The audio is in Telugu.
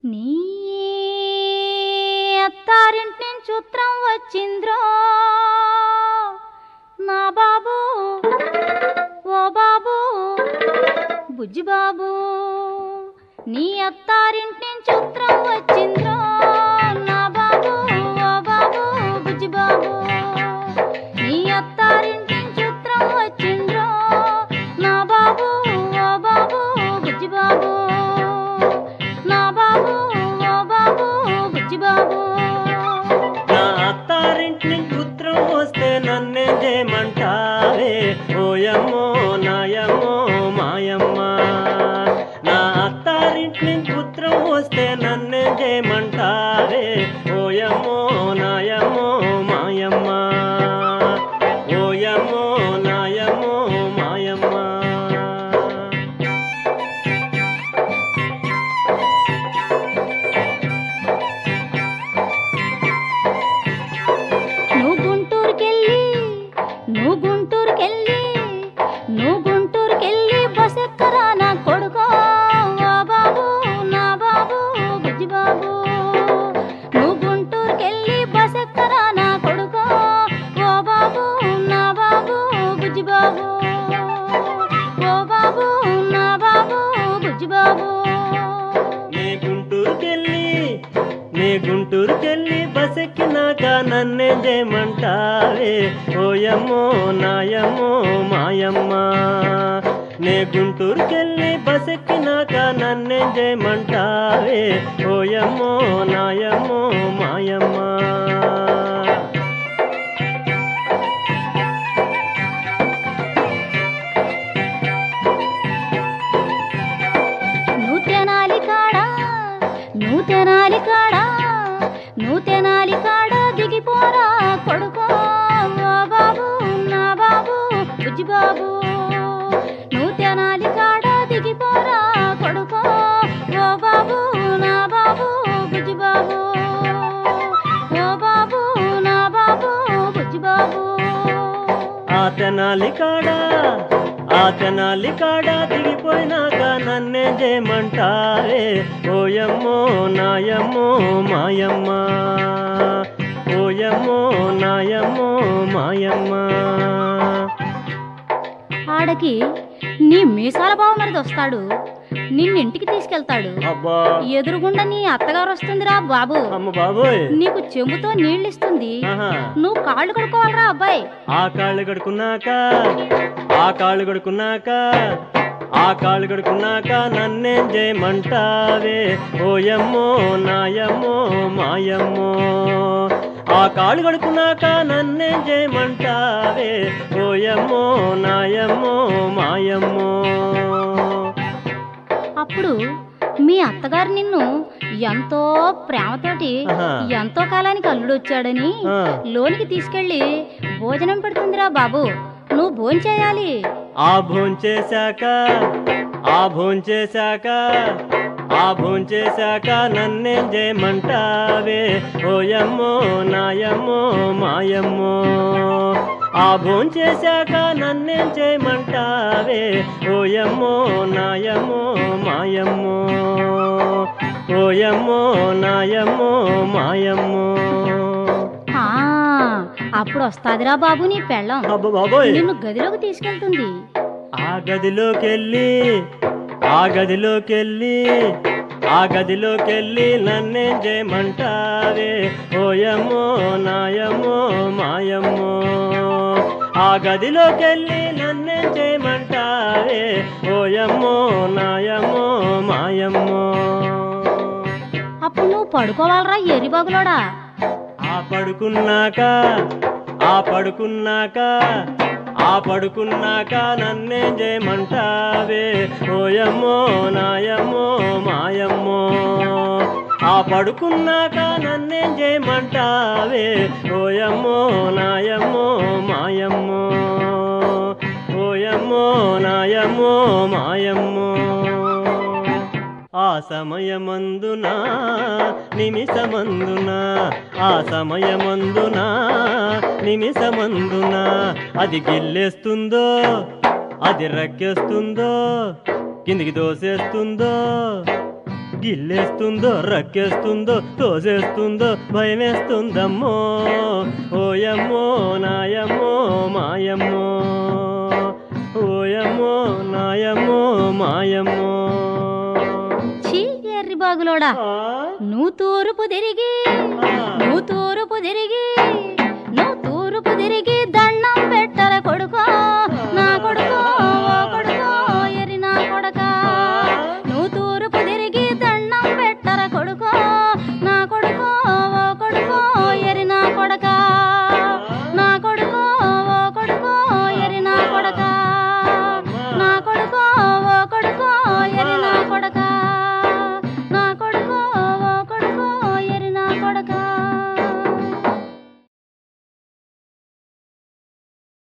నీ అత్తారింటి నుంచి ఉత్తరం వచ్చింద్రో నా బాబు ఓ బాబు బుజ్జి బాబు నీ అత్తారింటి నుంచి ఉత్తరం వచ్చింద్రో నా బాబు ఓ బాబు బుజ్జి బాబు నీ అత్తారింటి నుంచి ఉత్తరం వచ్చింద్రో నా బాబు ఓ బాబు బుజ్జి బాబు నా బాబు ఓ బాబు బుజ్జి బాబు నా అత్తారింటి నుంచి ఉత్తరం వస్తే నన్నేం చేయమంటావే ఓయమ్మో నాయమ్మో మాయమ్మ నా అత్తారింటి నుంచి ఉత్తరం వస్తే నన్నేం చేయమంటావే ఓయమ్మో నాయమ్మో మాయమ్మ ఓయమ్మో నాయమ్మో మాయమ్మ నువ్వు గుంటూరుకెళ్ళి నువ్వు గుంటూరుకెళ్ళి నువ్వు గుంటూరుకెళ్ళి బస్ ఎక్కరా నా కొడుకో ఓ బాబు నా బాబు బుజ్జి బాబు నువ్వు గుంటూరుకెళ్ళి బస్ ఎక్కరా నా కొడుకో ఓ బాబు నా బాబు బుజ్జి బాబు ఓ బాబు నా బాబు బుజ్జి బాబు నీ గుంటూరుకెళ్ళి నీ గుంటూరుకెళ్ళి బస్ ఎక్కినాక నన్నేం చేయమంటావే ఓయమ్మో నాయమ్మో మాయమ్మ నీ గుంటూరుకెళ్ళి బస్ ఎక్కినాక నన్నేం చేయమంటావే ఓయమ్మో నాయమ్మో మాయమ్మ నువ్వు తెనాలి కాడా నువ్వు తెనాలి కాడా నువ్వు తెనాలి కాడా దిగిపోరా కొడుకో ఓ బాబు నా బాబు బుజ్జి బాబు నువ్వు తెనాలి కాడా దిగిపోరా కొడుకో ఓ బాబు నా బాబు బుజ్జి బాబు ఓ బాబు నా బాబు బుజ్జి బాబు ఆ తెనాలి కాడా ఆ తెనాలి కాడా దిగిపోయినాక నన్నేం చేయమంటావే ఓయమ్మో నాయమ్మో మాయమ్మ ఓయమ్మో నాయమ్మో మాయమ్మ ఆడకి నీ మీసాల బావ మరిది వస్తాడు నిన్నింటికి తీసుకెళ్తాడు అబ్బా ఎదురుగుండా నీ అత్తగారు వస్తుందిరా బాబు అమ్మ బాబోయ్ నీకు చెంబుతో నీళ్ళిస్తుంది ఆహా నువ్వు కాళ్ళు కడుక్కోవాలరా అబ్బాయి ఆ కాళ్ళు కడుకున్నాక ఆ కాళ్ళు కడుకున్నాక ఆ కాళ్ళు కడుకున్నాక నన్నేం చేయమంటావే ఓయమ్మో నాయమ్మో మాయమ్మో ఆ కాళ్ళు కడుకున్నాక నన్నేం చేయమంటావే ఓయమ్మో నాయమ్మో మాయమ్మో అప్పుడు మీ అత్తగారు నిన్ను ఎంతో ప్రేమతోటి ఆహా. ఎంతో కాలానికి అల్లుడు వచ్చాడని ఆ. లోనికి తీసుకెళ్లి భోజనం పెడుతుందిరా బాబు నువ్వు భోంచేయాలి ఆ భోంచేశాక ఆ భోంచేశాక ఆ భోంచేశాక నన్నేం చేయమంటావే ఓయమ్మో నాయమ్మో మాయమ్మో ఆ భోంచేశాక నన్నేం చేయమంటావే ఓయమ్మో నాయమ్మో మాయమ్మో ఓయమ్మో నాయమ్మో మాయమ్మో ఆ అప్పుడు వస్తాదిరా బాబు నీ పెళ్ళం అబ్బ బాబోయ్ నిన్ను గదిలోకి తీసుకెళ్తుంది ఆ గదిలోకెళ్ళి ఆ గదిలోకెళ్ళి ఆ గదిలోకెళ్ళి నన్నేం చేయమంటావే ఓయమ్మో నాయమ్మో మాయమ్మో ఆ గదిలోకెళ్ళి నన్నేం చేయమంటావే ఓయమ్మో నాయమ్మో మాయమ్మో అప్పుడు నువ్వు పడుకోవాలరా ఎరిబాగులోడా ఆ పడుకున్నాక ఆ పడుకున్నాక ఆ పడుకున్నాక నన్నేం చేయమంటావే ఓయమ్మో నాయమ్మో మాయమ్మో ఆ పడుకున్నాక నన్నేం చేయమంటావే ఓయమ్మో నాయమ్మో మాయమ్మో ఓయమ్మో నాయమ్మో మాయమ్మో ఆ సమయమందున నిమిషమందున ఆ సమయమందున నిమిషమందున అది గిల్లేస్తుందో అది రక్కేస్తుందో కిందికి దోసేస్తుందో గిల్లేస్తుందో రక్కేస్తుందో తోసేస్తుందో భయమేస్తుందమ్మో ఓయమ్మో నాయమ్మో మాయమ్మో ఓయమ్మో నాయమ్మో మాయమ్మో ఛీ ఎర్రి బాగులోడా ఆ, నువ్వు తూర్పు తిరిగి ఆ, నువ్వు తూర్పు తిరిగి